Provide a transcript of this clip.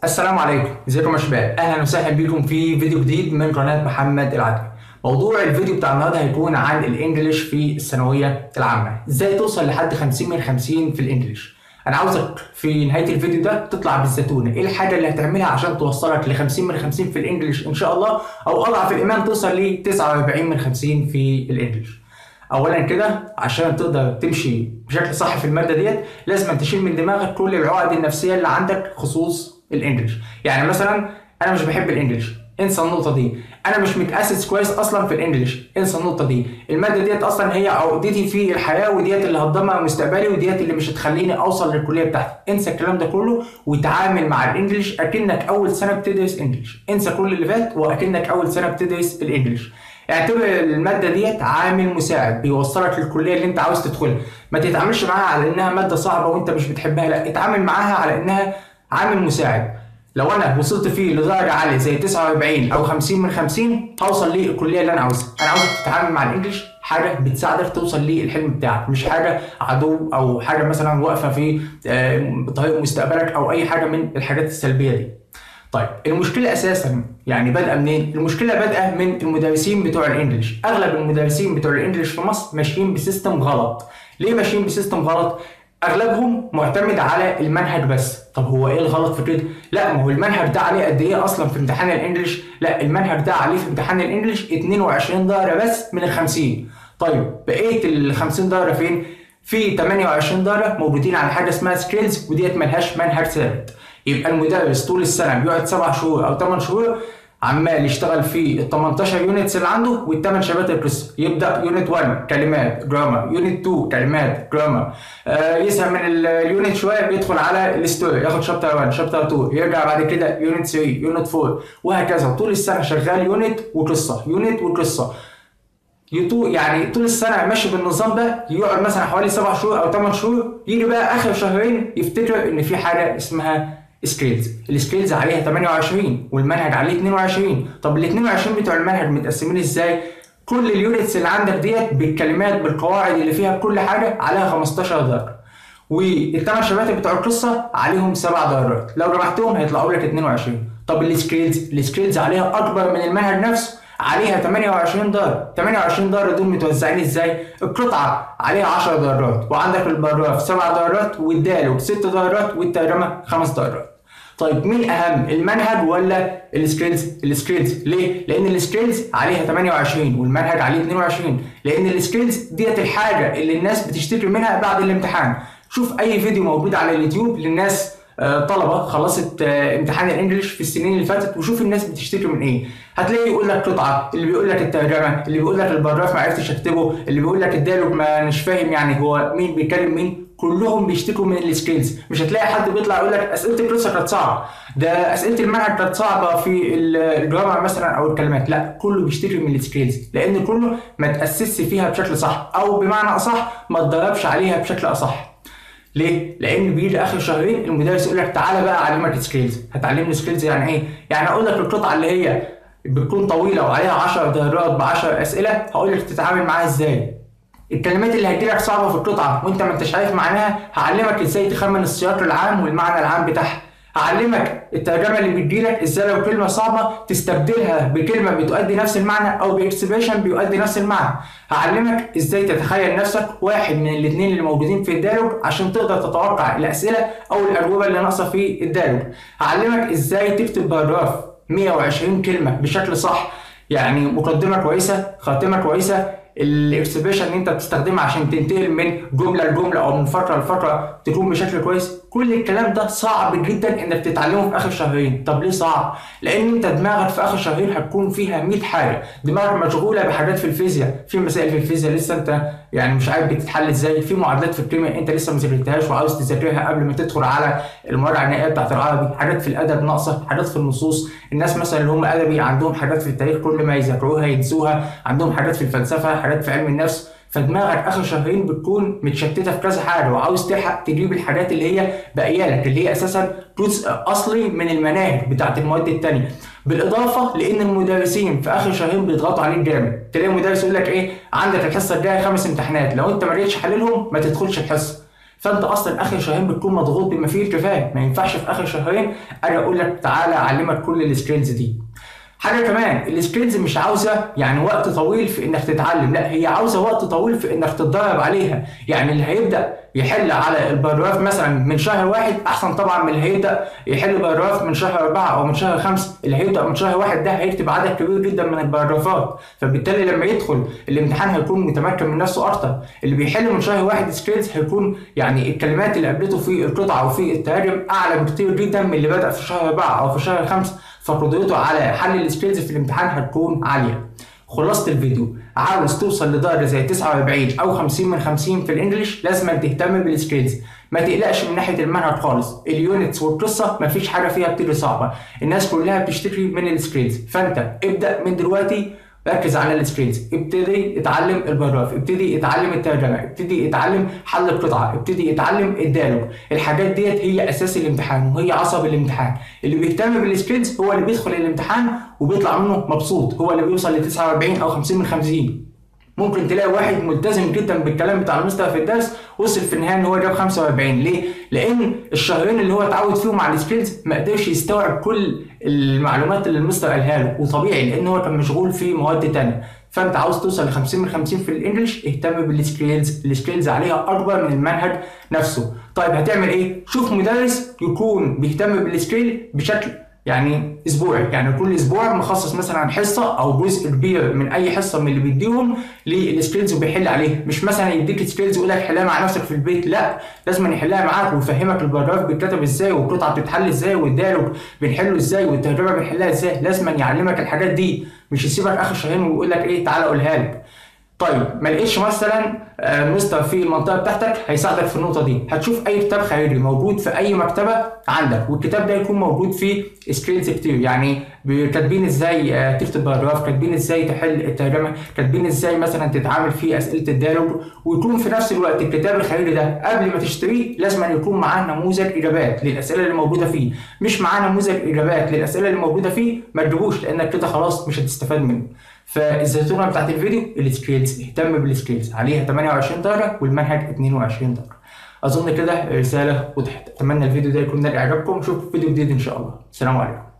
السلام عليكم ازيكم يا شباب اهلا وسهلا بيكم في فيديو جديد من قناه محمد العدوي موضوع الفيديو بتاع النهارده هيكون عن الانجليش في الثانويه العامه ازاي توصل لحد 50 من 50 في الانجليش انا عاوزك في نهايه الفيديو ده تطلع بالزتونه ايه الحاجه اللي هتعملها عشان توصلك ل 50 من 50 في الانجليش ان شاء الله او اضعف الايمان توصل ل 49 من 50 في الانجليش اولا كده عشان تقدر تمشي بشكل صح في الماده ديت لازم تشيل من دماغك كل العقد النفسيه اللي عندك خصوص الانجليش يعني مثلا انا مش بحب الانجليش انسى النقطه دي انا مش متاسس كويس اصلا في الانجليش انسى النقطه دي الماده ديت اصلا هي عقدتي في الحياه وديت اللي هتدمر مستقبلي وديت اللي مش هتخليني اوصل للكليه بتاعتي انسى الكلام ده كله وتعامل مع الانجليش اكنك اول سنه بتدرس انجليش انسى كل اللي فات واكنك اول سنه بتدرس الانجليش اعتبر الماده ديت عامل مساعد بيوصلك للكليه اللي انت عاوز تدخلها ما تتعاملش معاها على انها ماده صعبه وانت مش بتحبها لا اتعامل معاها على انها عامل مساعد لو انا وصلت فيه لدرجه عاليه زي 49 او 50 من 50 هوصل للكليه اللي انا عاوزها انا عاوزك تتعامل مع الانجليش حاجه بتساعدك توصل للحلم بتاعك مش حاجه عدو او حاجه مثلا واقفه في طريق مستقبلك او اي حاجه من الحاجات السلبيه دي طيب المشكله اساسا يعني بادئه منين؟ المشكله بادئه من المدرسين بتوع الانجليش، اغلب المدرسين بتوع الانجليش في مصر ماشيين بسيستم غلط. ليه ماشيين بسيستم غلط؟ اغلبهم معتمد على المنهج بس، طب هو ايه الغلط في كده؟ لا ما هو المنهج ده عليه قد ايه اصلا في امتحان الانجليش؟ لا المنهج ده عليه في امتحان الانجليش 22 درجه بس من ال 50. طيب بقيه ال 50 درجه فين؟ في 28 درجه موجودين على حاجه اسمها سكيلز وديت ملهاش منهج ثابت. يبقى المدرس طول السنه بيقعد سبع شهور او ثمان شهور عمال يشتغل في ال 18 يونتس اللي عنده والثمان شبات القصه يبدا يونت 1 كلمات جرامر يونت 2 كلمات جرامر آه يسهى من اليونت شويه بيدخل على الستوري ياخد شابتر 1 شابتر 2 يرجع بعد كده يونت 3 يونت 4 وهكذا طول السنه شغال يونت وقصه يونت وقصه يطو يعني طول السنه ماشي بالنظام ده يقعد مثلا حوالي سبع شهور او ثمان شهور يجي بقى اخر شهرين يفتكر ان في حاجه اسمها سكيلز السكيلز عليها 28 والمنهج عليه 22 طب ال 22 بتوع المنهج متقسمين ازاي كل اليونتس اللي عندك ديت بالكلمات بالقواعد اللي فيها بكل حاجه عليها 15 درجه والثمان شباتر بتوع القصه عليهم سبع درجات لو جمعتهم هيطلعوا لك 22 طب السكيلز السكيلز عليها اكبر من المنهج نفسه عليها 28 درجه 28 درجه دول متوزعين ازاي القطعه عليها 10 درجات وعندك البراف 7 درجات والدالو 6 درجات والترجمه 5 درجات طيب مين اهم المنهج ولا السكيلز السكيلز ليه لان السكيلز عليها 28 والمنهج عليه 22 لان السكيلز ديت الحاجه اللي الناس بتشتكي منها بعد الامتحان شوف اي فيديو موجود على اليوتيوب للناس طلبه خلصت امتحان الانجليش في السنين اللي فاتت وشوف الناس بتشتكي من ايه هتلاقي يقول لك قطعه اللي بيقول لك الترجمه اللي بيقول لك البراف ما عرفتش اكتبه اللي بيقول لك الديالوج ما مش فاهم يعني هو مين بيكلم مين كلهم بيشتكوا من السكيلز مش هتلاقي حد بيطلع يقول لك اسئله القصه كانت صعبه ده اسئله المنهج كانت صعبه في الجرامر مثلا او الكلمات لا كله بيشتكي من السكيلز لان كله ما تاسسش فيها بشكل صح او بمعنى اصح ما اتدربش عليها بشكل اصح ليه؟ لان بيجي اخر شهرين المدرس يقول لك تعالى بقى اعلمك سكيلز، هتعلمني سكيلز يعني ايه؟ يعني اقول لك القطعه اللي هي بتكون طويله وعليها 10 درجات ب 10 اسئله هقول لك تتعامل معاها ازاي؟ الكلمات اللي هتجيلك صعبه في القطعه وانت ما انتش عارف معناها هعلمك ازاي تخمن السياق العام والمعنى العام بتاعها هعلمك الترجمه اللي بتجيلك ازاي لو كلمه صعبه تستبدلها بكلمه بتؤدي نفس المعنى او باكسبريشن بيؤدي نفس المعنى هعلمك ازاي تتخيل نفسك واحد من الاثنين اللي موجودين في الديالوج عشان تقدر تتوقع الاسئله او الاجوبه اللي ناقصه في الديالوج هعلمك ازاي تكتب باراجراف 120 كلمه بشكل صح يعني مقدمه كويسه خاتمه كويسه الاكسبريشن اللي انت بتستخدمها عشان تنتقل من جمله لجمله او من فقره لفقره تكون بشكل كويس كل الكلام ده صعب جدا انك تتعلمه في اخر شهرين طب ليه صعب لان انت دماغك في اخر شهرين هتكون فيها 100 حاجه دماغك مشغوله بحاجات في الفيزياء في مسائل في الفيزياء لسه انت يعني مش عارف بتتحل ازاي في معادلات في الكيمياء انت لسه ما ذاكرتهاش وعاوز تذاكرها قبل ما تدخل على المراجعه النهائيه بتاعت العربي حاجات في الادب ناقصه حاجات في النصوص الناس مثلا اللي هم ادبي عندهم حاجات في التاريخ كل ما يذاكروها ينسوها عندهم حاجات في الفلسفه حاجات في علم النفس فدماغك اخر شهرين بتكون متشتته في كذا حاجه وعاوز تلحق تجيب الحاجات اللي هي باقيه لك اللي هي اساسا جزء اصلي من المناهج بتاعت المواد التانيه بالاضافه لان المدرسين في اخر شهرين بيضغطوا عليك جامد تلاقي مدرس يقول لك ايه عندك الحصه الجايه خمس امتحانات لو انت ما جيتش حللهم ما تدخلش الحصه فانت اصلا اخر شهرين بتكون مضغوط بما فيه الكفايه ما ينفعش في اخر شهرين انا اقول لك تعالى اعلمك كل السكيلز دي حاجه كمان السكيلز مش عاوزه يعني وقت طويل في انك تتعلم لا هي عاوزه وقت طويل في انك تتدرب عليها يعني اللي هيبدا يحل على الباراجراف مثلا من شهر واحد احسن طبعا من اللي هيبدا يحل باراجراف من شهر اربعه او من شهر خمسه اللي هيبدا من شهر واحد ده هيكتب عدد كبير جدا من الباراجرافات فبالتالي لما يدخل الامتحان هيكون متمكن من نفسه اكتر اللي بيحل من شهر واحد سكيلز هيكون يعني الكلمات اللي قابلته في القطعه وفي التراجم اعلى بكتير جدا من اللي بدا في شهر اربعه او في شهر خمسه فقدرته على حل السكيلز في الامتحان هتكون عاليه خلاصه الفيديو عاوز توصل لدرجه زي 49 او 50 من 50 في الانجليش لازم تهتم بالسكيلز ما تقلقش من ناحيه المنهج خالص اليونتس والقصه ما فيش حاجه فيها بتيجي صعبه الناس كلها بتشتكي من السكيلز فانت ابدا من دلوقتي ركز على السكيلز ابتدي اتعلم البراف ابتدي اتعلم الترجمه ابتدي اتعلم حل القطعه ابتدي اتعلم الديالوج الحاجات ديت هي اساس الامتحان وهي عصب الامتحان اللي بيهتم بالسكيلز هو اللي بيدخل الامتحان وبيطلع منه مبسوط هو اللي بيوصل ل 49 او 50 من 50 ممكن تلاقي واحد ملتزم جدا بالكلام بتاع المستر في الدرس وصل في النهايه ان هو جاب 45 ليه؟ لان الشهرين اللي هو اتعود فيهم على السكيلز ما قدرش يستوعب كل المعلومات اللي المستر قالها له وطبيعي لان هو كان مشغول في مواد تانية فانت عاوز توصل ل 50 من 50 في الانجليش اهتم بالسكيلز السكيلز عليها اكبر من المنهج نفسه طيب هتعمل ايه؟ شوف مدرس يكون بيهتم بالسكيل بشكل يعني اسبوعي يعني كل اسبوع مخصص مثلا حصه او جزء كبير من اي حصه من اللي بيديهم للسكيلز وبيحل عليها مش مثلا يديك سكيلز ويقول لك حلها مع نفسك في البيت لا لازم يحلها معاك ويفهمك الباراجراف بيتكتب ازاي والقطعه بتتحل ازاي والديالوج بنحله ازاي والترجمه بنحلها ازاي لازم يعلمك الحاجات دي مش يسيبك اخر شهرين ويقول لك ايه تعالى قولها لك طيب ما لقيتش مثلا مستر في المنطقه بتاعتك هيساعدك في النقطه دي هتشوف اي كتاب خيري موجود في اي مكتبه عندك والكتاب ده يكون موجود فيه سكيلز كتير يعني كاتبين ازاي تكتب باراجراف كاتبين ازاي تحل الترجمه كاتبين ازاي مثلا تتعامل في اسئله الديالوج ويكون في نفس الوقت الكتاب الخيري ده قبل ما تشتريه لازم يكون معاه نموذج اجابات للاسئله اللي موجوده فيه مش معاه نموذج اجابات للاسئله اللي موجوده فيه ما تجيبوش لانك كده خلاص مش هتستفاد منه فالزيتونه بتاعت الفيديو السكيلز اهتم بالسكيلز عليها 28 درجه والمنهج 22 درجه اظن كده رساله وضحت اتمنى الفيديو ده يكون نال اعجابكم نشوفكم في فيديو جديد ان شاء الله السلام عليكم